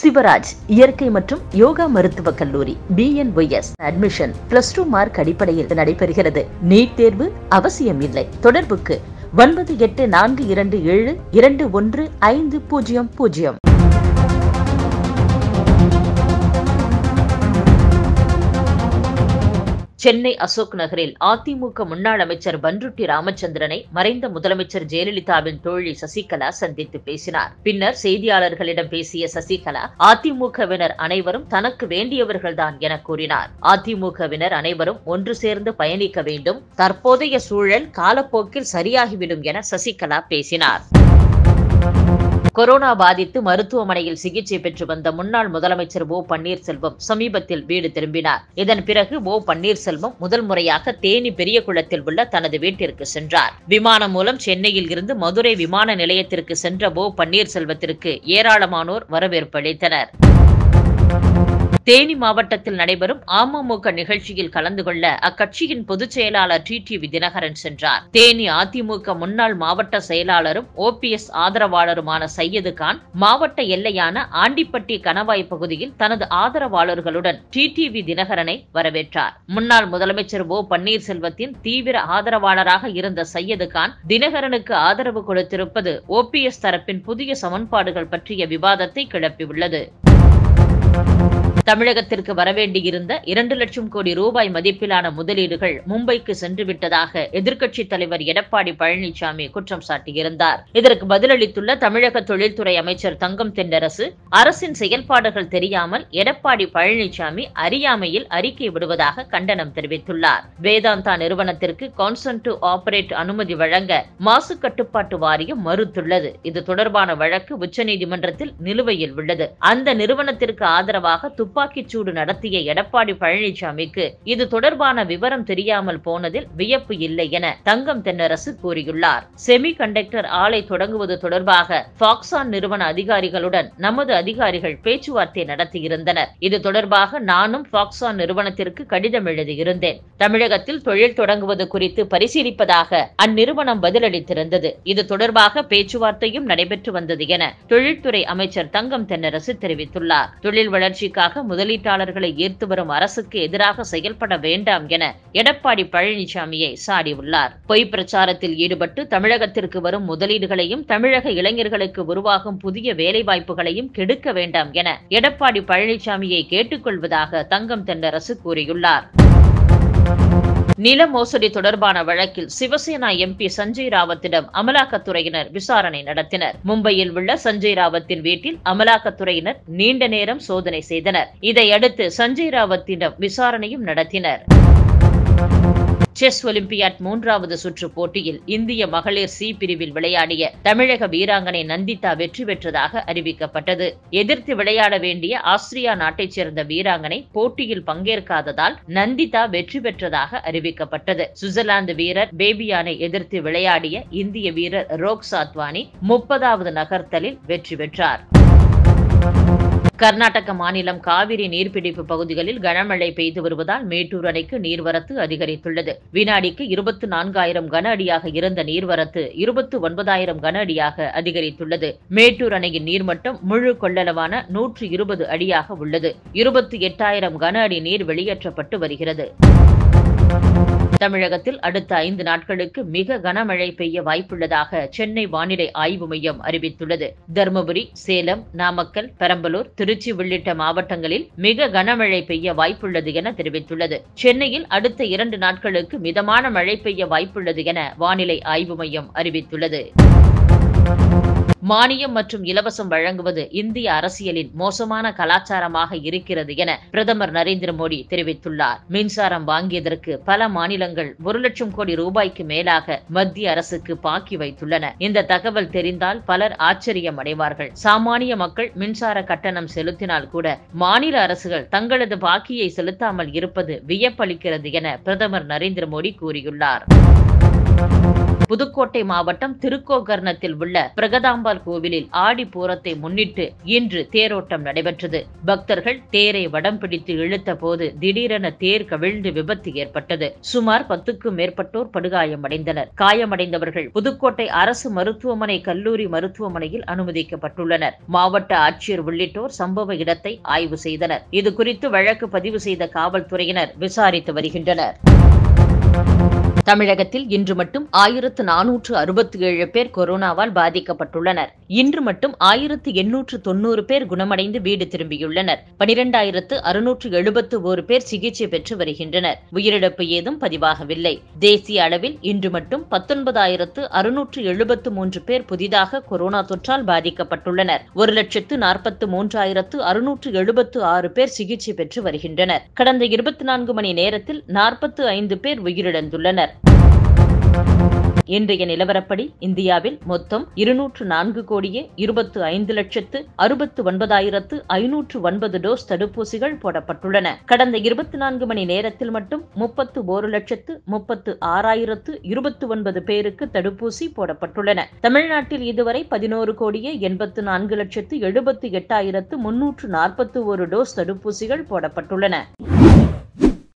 சிவராஜ் இயற்கை மற்றும் யோகா மருத்துவக் கல்லூரி BNYS admission plus two mark அடிப்படையில் நடைபெறுகிறது நீட் தேர்வு அவசியம் இல்லை தொடர்புக்கு ஒன்பது எட்டு நான்கு இரண்டு ஏழு இரண்டு ஒன்று ஐந்து பூஜ்ஜியம் பூஜ்ஜியம் சென்னை அசோக் நகரில் அதிமுக முன்னாள் அமைச்சர் பன்ருட்டி ராமச்சந்திரனை மறைந்த முதலமைச்சர் ஜெயலலிதாவின் தோழி சசிகலா சந்தித்து பேசினார் பின்னர் செய்தியாளர்களிடம் பேசிய சசிகலா அதிமுகவினர் அனைவரும் தனக்கு வேண்டியவர்கள்தான் என கூறினார் அதிமுகவினர் அனைவரும் ஒன்று சேர்ந்து பயணிக்க வேண்டும் தற்போதைய சூழல் காலப்போக்கில் சரியாகிவிடும் என சசிகலா பேசினார் கொரோனா பாதித்து மருத்துவமனையில் சிகிச்சை பெற்று வந்த முன்னாள் முதலமைச்சர் ஓ பன்னீர்செல்வம் சமீபத்தில் வீடு திரும்பினார் இதன் பிறகு ஓ பன்னீர்செல்வம் முதல் முறையாக தேனி பெரியகுளத்தில் உள்ள தனது வீட்டிற்கு சென்றார் விமானம் மூலம் சென்னையில் இருந்து மதுரை விமான நிலையத்திற்கு சென்ற ஓ பன்னீர்செல்வத்திற்கு ஏராளமானோர் வரவேற்பு அளித்தனர் தேனி மாவட்டத்தில் நடைபெறும் அமமுக நிகழ்ச்சியில் கலந்து கொள்ள அக்கட்சியின் பொதுச் செயலாளர் டி டி தினகரன் சென்றார் தேனி அதிமுக முன்னாள் மாவட்ட செயலாளரும் ஓபிஎஸ் ஆதரவாளருமான சையது கான் மாவட்ட எல்லையான ஆண்டிப்பட்டி கணவாய் பகுதியில் தனது ஆதரவாளர்களுடன் டிடிவி தினகரனை வரவேற்றார் முன்னாள் முதலமைச்சர் ஓ பன்னீர்செல்வத்தின் தீவிர ஆதரவாளராக இருந்த சையது கான் தினகரனுக்கு ஆதரவு கொடுத்திருப்பது ஓபிஎஸ் தரப்பின் புதிய சமன்பாடுகள் பற்றிய விவாதத்தை கிளப்பியுள்ளது தமிழகத்திற்கு வரவேண்டியிருந்த இரண்டு லட்சம் கோடி ரூபாய் மதிப்பிலான முதலீடுகள் மும்பைக்கு சென்று விட்டதாக எதிர்க்கட்சித் தலைவர் எடப்பாடி பழனிசாமி குற்றம் சாட்டியிருந்தார் இதற்கு பதிலளித்துள்ள தமிழக தொழில்துறை அமைச்சர் தங்கம் தென்னரசு அரசின் செயல்பாடுகள் தெரியாமல் எடப்பாடி பழனிசாமி அறியாமையில் அறிக்கை விடுவதாக கண்டனம் தெரிவித்துள்ளார் வேதாந்தா நிறுவனத்திற்கு கான்சன்ட் டு ஆபரேட் அனுமதி வழங்க மாசு கட்டுப்பாட்டு வாரியம் மறுத்துள்ளது இது தொடர்பான வழக்கு உச்சநீதிமன்றத்தில் நிலுவையில் உள்ளது அந்த நிறுவனத்திற்கு ஆதரவாக துப்பாக்கிச் சூடு நடத்திய எடப்பாடி பழனிசாமிக்கு இது தொடர்பான விவரம் தெரியாமல் போனதில் வியப்பு இல்லை என தங்கம் தென்னரசு கூறியுள்ளார் செமி கண்டக்டர் ஆலை தொடங்குவது தொடர்பாக பாக்சான் நிறுவன அதிகாரிகளுடன் நமது அதிகாரிகள் பேச்சுவார்த்தை நடத்தியிருந்தனர் இது தொடர்பாக நானும் பாக்சான் நிறுவனத்திற்கு கடிதம் எழுதியிருந்தேன் தமிழகத்தில் தொழில் தொடங்குவது குறித்து பரிசீலிப்பதாக அந்நிறுவனம் பதிலளித்திருந்தது இது தொடர்பாக பேச்சுவார்த்தையும் நடைபெற்று வந்தது என தொழில்துறை அமைச்சர் தங்கம் தென்னரசு தெரிவித்துள்ளார் தொழில் வளர்ச்சிக்காக முதலீட்டாளர்களை ஈர்த்து வரும் அரசுக்கு எதிராக செயல்பட வேண்டாம் என எடப்பாடி பழனிசாமியை சாடியுள்ளார் பொய் பிரச்சாரத்தில் ஈடுபட்டு தமிழகத்திற்கு வரும் முதலீடுகளையும் தமிழக இளைஞர்களுக்கு உருவாகும் புதிய வேலைவாய்ப்புகளையும் கெடுக்க வேண்டாம் என எடப்பாடி பழனிசாமியை கேட்டுக்கொள்வதாக தங்கம் தென்னரசு கூறியுள்ளார் நில மோசடி தொடர்பான வழக்கில் சிவசேனா எம்பி சஞ்சய் ராவத்திடம் அமலாக்கத்துறையினர் விசாரணை நடத்தினர் மும்பையில் உள்ள சஞ்சய் ராவத்தின் வீட்டில் அமலாக்கத்துறையினர் நீண்ட நேரம் சோதனை செய்தனர் இதையடுத்து சஞ்சய் ராவத்திடம் விசாரணையும் நடத்தினர் செஸ் ஒலிம்பியாட் மூன்றாவது சுற்று போட்டியில் இந்திய மகளிர் சி பிரிவில் விளையாடிய தமிழக வீராங்கனை நந்திதா வெற்றி பெற்றதாக அறிவிக்கப்பட்டது எதிர்த்து விளையாட வேண்டிய ஆஸ்திரியா நாட்டைச் சேர்ந்த வீராங்கனை போட்டியில் பங்கேற்காததால் நந்திதா வெற்றி பெற்றதாக அறிவிக்கப்பட்டது சுவிட்சர்லாந்து வீரர் பேபியானை எதிர்த்து விளையாடிய இந்திய வீரர் ரோக் சாத்வானி முப்பதாவது நகர்த்தலில் வெற்றி பெற்றார் கர்நாடக மாநிலம் காவிரி நீர்பிடிப்பு பகுதிகளில் கனமழை பெய்து வருவதால் மேட்டூர் அணைக்கு நீர்வரத்து அதிகரித்துள்ளது வினாடிக்கு இருபத்தி நான்காயிரம் கன அடியாக இருந்த நீர்வரத்து இருபத்தி ஒன்பதாயிரம் கன அடியாக அதிகரித்துள்ளது மேட்டூர் அணையின் நீர்மட்டம் முழு கொள்ளளவான நூற்று இருபது அடியாக உள்ளது இருபத்தி எட்டாயிரம் கன அடி நீர் வெளியேற்றப்பட்டு வருகிறது தமிழகத்தில் அடுத்த ஐந்து நாட்களுக்கு மிக கனமழை பெய்ய வாய்ப்புள்ளதாக சென்னை வானிலை ஆய்வு மையம் அறிவித்துள்ளது தருமபுரி சேலம் நாமக்கல் பெரம்பலூர் திருச்சி உள்ளிட்ட மாவட்டங்களில் மிக கனமழை பெய்ய வாய்ப்புள்ளது என தெரிவித்துள்ளது சென்னையில் அடுத்த இரண்டு நாட்களுக்கு மிதமான மழை பெய்ய வாய்ப்புள்ளது என வானிலை ஆய்வு மையம் அறிவித்துள்ளது மானியம் மற்றும் இலவசம் வழங்குவது இந்திய அரசியலின் மோசமான கலாச்சாரமாக இருக்கிறது என பிரதமர் நரேந்திர மோடி தெரிவித்துள்ளார் மின்சாரம் வாங்கியதற்கு பல மாநிலங்கள் ஒரு லட்சம் கோடி ரூபாய்க்கு மேலாக மத்திய அரசுக்கு பாக்கி வைத்துள்ளன இந்த தகவல் தெரிந்தால் பலர் ஆச்சரியம் அடைவார்கள் சாமானிய மக்கள் மின்சார கட்டணம் செலுத்தினால் கூட மாநில அரசுகள் தங்களது பாக்கியை செலுத்தாமல் இருப்பது வியப்பளிக்கிறது என பிரதமர் நரேந்திர மோடி கூறியுள்ளார் புதுக்கோட்டை மாவட்டம் திருக்கோகர்ணத்தில் உள்ள பிரகதாம்பாள் கோவிலில் ஆடி பூரத்தை முன்னிட்டு இன்று தேரோட்டம் நடைபெற்றது பக்தர்கள் தேரை வடம் பிடித்து இழுத்த போது திடீரென தேர் கவிழ்ந்து விபத்து ஏற்பட்டது சுமார் பத்துக்கும் மேற்பட்டோர் படுகாயமடைந்தனர் காயமடைந்தவர்கள் புதுக்கோட்டை அரசு மருத்துவமனை கல்லூரி மருத்துவமனையில் அனுமதிக்கப்பட்டுள்ளனர் மாவட்ட ஆட்சியர் உள்ளிட்டோர் சம்பவ இடத்தை ஆய்வு செய்தனர் இது குறித்து வழக்கு பதிவு செய்த காவல்துறையினர் விசாரித்து வருகின்றனர் தமிழகத்தில் இன்று மட்டும் ஆயிரத்து நானூற்று அறுபத்தி ஏழு பேர் கொரோனாவால் பாதிக்கப்பட்டுள்ளனர் இன்று மட்டும் ஆயிரத்து எண்ணூற்று தொன்னூறு பேர் குணமடைந்து வீடு திரும்பியுள்ளனர் பனிரெண்டாயிரத்து அறுநூற்று எழுபத்து ஒரு பேர் சிகிச்சை பெற்று வருகின்றனர் உயிரிழப்பு ஏதும் பதிவாகவில்லை தேசிய அளவில் இன்று மட்டும் பத்தொன்பதாயிரத்து அறுநூற்று எழுபத்து மூன்று பேர் புதிதாக கொரோனா தொற்றால் பாதிக்கப்பட்டுள்ளனர் ஒரு லட்சத்து நாற்பத்து மூன்றாயிரத்து அறுநூற்று எழுபத்து ஆறு பேர் சிகிச்சை பெற்று வருகின்றனர் கடந்த இருபத்தி நான்கு மணி நேரத்தில் நாற்பத்து ஐந்து பேர் உயிரிழந்துள்ளனர் இன்றைய நிலவரப்படி இந்தியாவில் மொத்தம் இருநூற்று நான்கு கோடியே இருபத்து ஐந்து லட்சத்து அறுபத்து ஒன்பதாயிரத்து ஐநூற்று ஒன்பது டோஸ் தடுப்பூசிகள் போடப்பட்டுள்ளன கடந்த இருபத்தி நான்கு மணி நேரத்தில் மட்டும் முப்பத்து ஒரு லட்சத்து முப்பத்து ஆறாயிரத்து இருபத்தி ஒன்பது பேருக்கு தடுப்பூசி போடப்பட்டுள்ளன தமிழ்நாட்டில் இதுவரை பதினோரு கோடியே எண்பத்து நான்கு லட்சத்து எழுபத்து எட்டாயிரத்து முன்னூற்று நாற்பத்தி ஒரு டோஸ் தடுப்பூசிகள் போடப்பட்டுள்ளன